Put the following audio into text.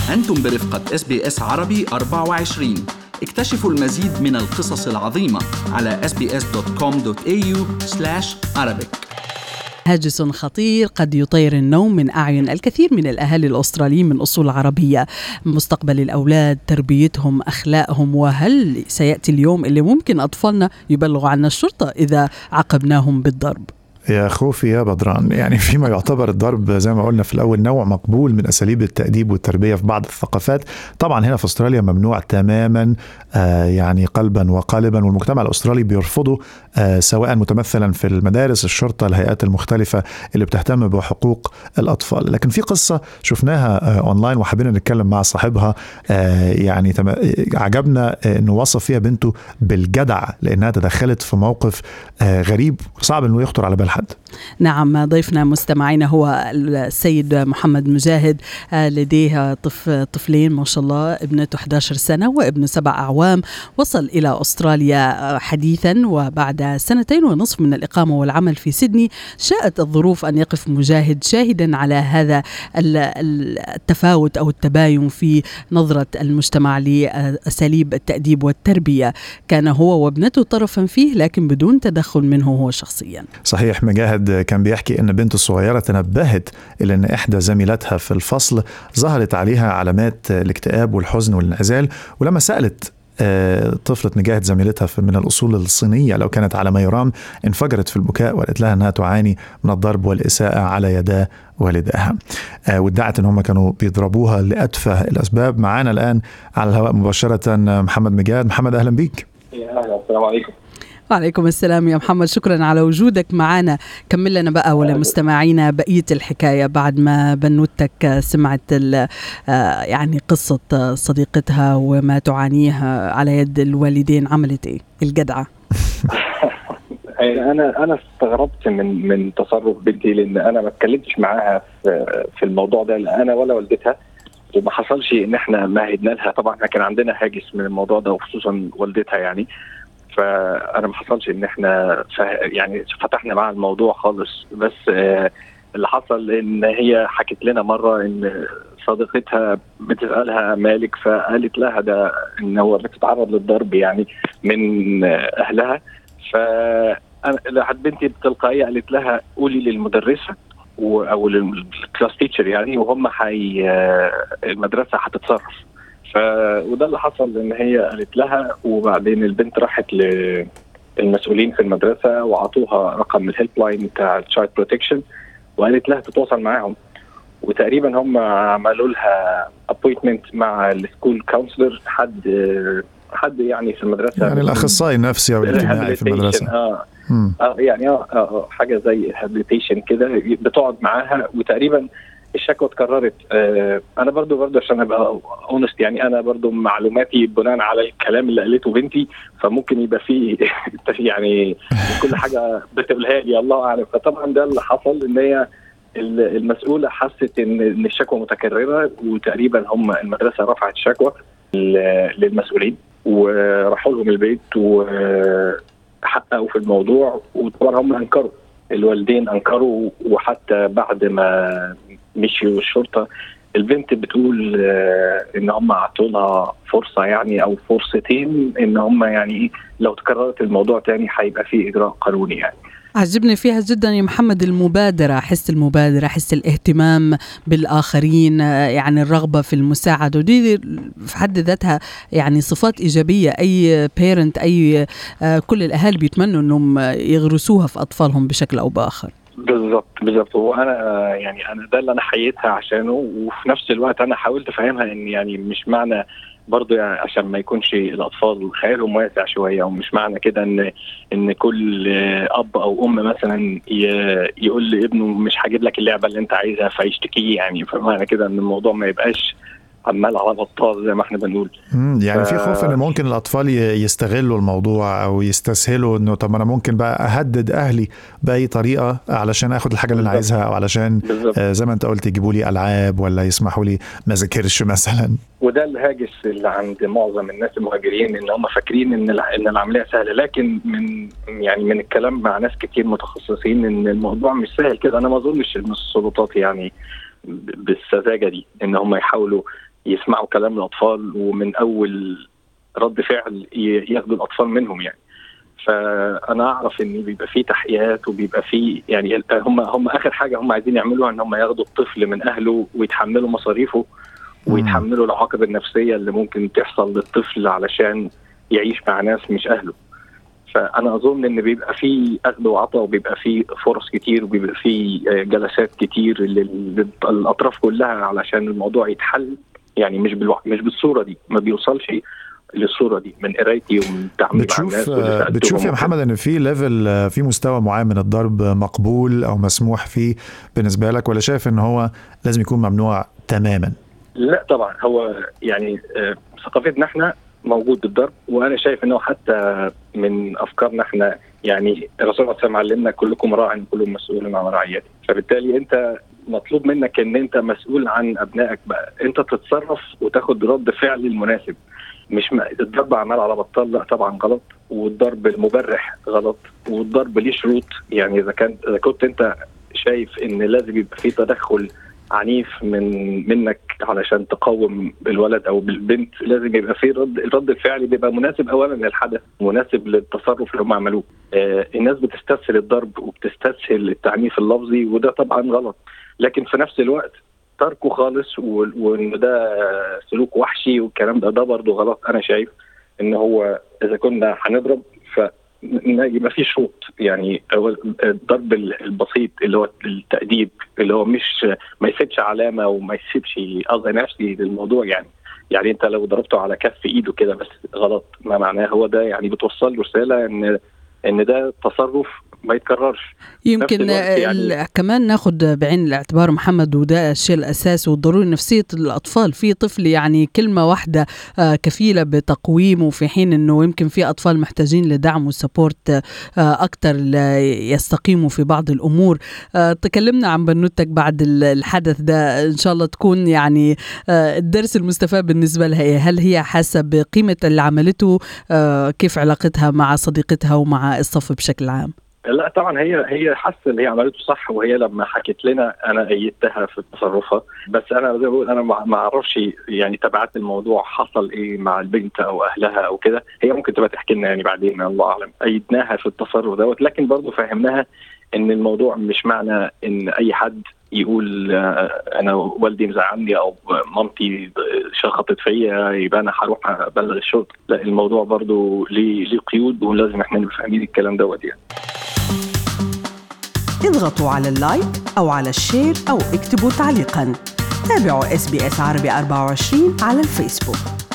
أنتم برفقة اس بي اس عربي 24 اكتشفوا المزيد من القصص العظيمة على sbs.com.au arabic هاجس خطير قد يطير النوم من أعين الكثير من الأهالي الأستراليين من أصول عربية مستقبل الأولاد تربيتهم أخلاقهم وهل سيأتي اليوم اللي ممكن أطفالنا يبلغوا عنا الشرطة إذا عاقبناهم بالضرب يا خوفي يا بدران يعني فيما يعتبر الضرب زي ما قلنا في الاول نوع مقبول من اساليب التاديب والتربيه في بعض الثقافات طبعا هنا في استراليا ممنوع تماما آه يعني قلبا وقالبا والمجتمع الاسترالي بيرفضه آه سواء متمثلا في المدارس الشرطه الهيئات المختلفه اللي بتهتم بحقوق الاطفال لكن في قصه شفناها آه اونلاين وحبينا نتكلم مع صاحبها آه يعني تم... عجبنا انه وصف فيها بنته بالجدع لانها تدخلت في موقف آه غريب صعب انه يخطر على بال حد نعم ضيفنا مستمعينا هو السيد محمد مجاهد لديه طف طفلين ما شاء الله ابنته 11 سنة وابنه سبع أعوام وصل إلى أستراليا حديثا وبعد سنتين ونصف من الإقامة والعمل في سيدني شاءت الظروف أن يقف مجاهد شاهدا على هذا التفاوت أو التباين في نظرة المجتمع لأساليب التأديب والتربية كان هو وابنته طرفا فيه لكن بدون تدخل منه هو شخصيا صحيح مجاهد كان بيحكي ان بنته الصغيره تنبهت الى ان احدى زميلاتها في الفصل ظهرت عليها علامات الاكتئاب والحزن والانعزال ولما سالت طفلة مجاهد زميلتها من الأصول الصينية لو كانت على ما يرام انفجرت في البكاء وقالت لها أنها تعاني من الضرب والإساءة على يدا والدها وادعت أن هم كانوا بيضربوها لأتفه الأسباب معانا الآن على الهواء مباشرة محمد مجاهد محمد أهلا بيك أهلا السلام عليكم وعليكم السلام يا محمد شكرا على وجودك معنا كمل لنا بقى ولمستمعينا بقية الحكاية بعد ما بنوتك سمعت يعني قصة صديقتها وما تعانيه على يد الوالدين عملت ايه الجدعة انا انا استغربت من من تصرف بنتي لان انا ما اتكلمتش معاها في الموضوع ده لا انا ولا والدتها وما حصلش ان احنا مهدنا لها طبعا احنا كان عندنا هاجس من الموضوع ده وخصوصا والدتها يعني فانا ما حصلش ان احنا يعني فتحنا مع الموضوع خالص بس اللي حصل ان هي حكت لنا مره ان صديقتها بتسالها مالك فقالت لها ده ان هو بتتعرض للضرب يعني من اهلها ف بنتي بتلقائيه قالت لها قولي للمدرسه او للكلاس تيتشر يعني وهم حي المدرسه هتتصرف ف وده اللي حصل ان هي قالت لها وبعدين البنت راحت للمسؤولين في المدرسه وعطوها رقم الهيلب لاين بتاع تشايلد بروتكشن وقالت لها تتواصل معاهم وتقريبا هم عملوا لها ابوينتمنت مع السكول كونسلر حد حد يعني في المدرسه يعني الاخصائي النفسي او الاجتماعي في المدرسه اه, آه يعني اه, آه حاجه زي هابيتيشن كده بتقعد معاها وتقريبا الشكوى اتكررت آه انا برضو برضو عشان ابقى اونست يعني انا برضو معلوماتي بناء على الكلام اللي قالته بنتي فممكن يبقى فيه يعني كل حاجه بتقولها لي الله اعلم فطبعا ده اللي حصل ان هي المسؤوله حست ان ان الشكوى متكرره وتقريبا هم المدرسه رفعت شكوى للمسؤولين وراحوا لهم البيت وحققوا في الموضوع وطبعا هم انكروا الوالدين انكروا وحتى بعد ما مشيوا الشرطه البنت بتقول ان هم اعطوا لها فرصه يعني او فرصتين ان هم يعني لو تكررت الموضوع تاني هيبقى في اجراء قانوني يعني عجبني فيها جدا يا محمد المبادرة حس المبادرة حس الاهتمام بالآخرين يعني الرغبة في المساعدة ودي في حد ذاتها يعني صفات إيجابية أي بيرنت أي كل الأهالي بيتمنوا أنهم يغرسوها في أطفالهم بشكل أو بآخر بالظبط بالظبط وانا يعني انا ده اللي انا حييتها عشانه وفي نفس الوقت انا حاولت افهمها ان يعني مش معنى برضه يعني عشان ما يكونش الاطفال خيالهم واسع شويه ومش معنى كده ان ان كل اب او ام مثلا يقول لابنه مش هجيب لك اللعبه اللي انت عايزها فيشتكيه يعني فمعنى كده ان الموضوع ما يبقاش عمال على بطال زي ما احنا بنقول يعني ف... في خوف ان ممكن الاطفال يستغلوا الموضوع او يستسهلوا انه طب انا ممكن بقى اهدد اهلي باي طريقه علشان اخد الحاجه اللي انا عايزها او علشان آه زي ما انت قلت يجيبوا لي العاب ولا يسمحوا لي ما اذاكرش مثلا وده الهاجس اللي عند معظم الناس المهاجرين ان هم فاكرين ان ان العمليه سهله لكن من يعني من الكلام مع ناس كتير متخصصين ان الموضوع مش سهل كده انا ما اظنش ان السلطات يعني بالسذاجه دي ان هم يحاولوا يسمعوا كلام الاطفال ومن اول رد فعل ياخدوا الاطفال منهم يعني فانا اعرف ان بيبقى فيه تحقيقات وبيبقى فيه يعني هم هم اخر حاجه هم عايزين يعملوها ان هم ياخدوا الطفل من اهله ويتحملوا مصاريفه ويتحملوا العواقب النفسيه اللي ممكن تحصل للطفل علشان يعيش مع ناس مش اهله فانا اظن ان بيبقى في اخذ وعطاء وبيبقى في فرص كتير وبيبقى في جلسات كتير للاطراف كلها علشان الموضوع يتحل يعني مش بالو... مش بالصوره دي ما بيوصلش للصوره دي من قرايتي ومن تعاملي مع الناس بتشوف يا محمد ان في ليفل في مستوى معين من الضرب مقبول او مسموح فيه بالنسبه لك ولا شايف ان هو لازم يكون ممنوع تماما؟ لا طبعا هو يعني ثقافتنا احنا موجود الضرب وانا شايف انه حتى من افكارنا احنا يعني الرسول صلى الله عليه علمنا كلكم راع كلكم مسؤول عن رعيته فبالتالي انت مطلوب منك ان انت مسؤول عن ابنائك بقى انت تتصرف وتاخد رد فعل المناسب مش م... الضرب عمال على بطال لا طبعا غلط والضرب المبرح غلط والضرب ليه شروط يعني اذا كان اذا كنت انت شايف ان لازم يبقى في تدخل عنيف من منك علشان تقوم الولد او بالبنت لازم يبقى في رد الرد الفعلي بيبقى مناسب اولا للحدث مناسب للتصرف اللي هم عملوه آه الناس بتستسهل الضرب وبتستسهل التعنيف اللفظي وده طبعا غلط لكن في نفس الوقت تركه خالص وان ده سلوك وحشي والكلام ده ده برضه غلط انا شايف ان هو اذا كنا هنضرب ف يبقى في شروط يعني الضرب البسيط اللي هو التأديب اللي هو مش ما يسيبش علامه وما يسيبش اذى نفسي للموضوع يعني يعني انت لو ضربته على كف ايده كده بس غلط ما معناه هو ده يعني بتوصل له رساله ان ان ده تصرف ما يتكررش يمكن يعني كمان ناخد بعين الاعتبار محمد وده الشيء الاساسي والضروري نفسيه الاطفال في طفل يعني كلمه واحده كفيله بتقويمه في حين انه يمكن في اطفال محتاجين لدعم وسبورت اكثر يستقيموا في بعض الامور تكلمنا عن بنوتك بعد الحدث ده ان شاء الله تكون يعني الدرس المستفاد بالنسبه لها هل هي حاسه بقيمه اللي عملته كيف علاقتها مع صديقتها ومع الصف بشكل عام لا طبعا هي هي حاسه اللي هي عملته صح وهي لما حكت لنا انا ايدتها في تصرفها بس انا زي ما بقول انا ما اعرفش يعني تبعات الموضوع حصل ايه مع البنت او اهلها او كده هي ممكن تبقى تحكي لنا يعني بعدين الله اعلم ايدناها في التصرف دوت لكن برضه فهمناها ان الموضوع مش معنى ان اي حد يقول انا والدي مزعلني او مامتي شخطت فيا يبقى انا هروح ابلغ الشرطه لا الموضوع برضه ليه ليه قيود ولازم احنا نبقى فاهمين الكلام دوت يعني اضغطوا على اللايك أو على الشير أو اكتبوا تعليقا تابعوا اس بي اس عربي 24 على الفيسبوك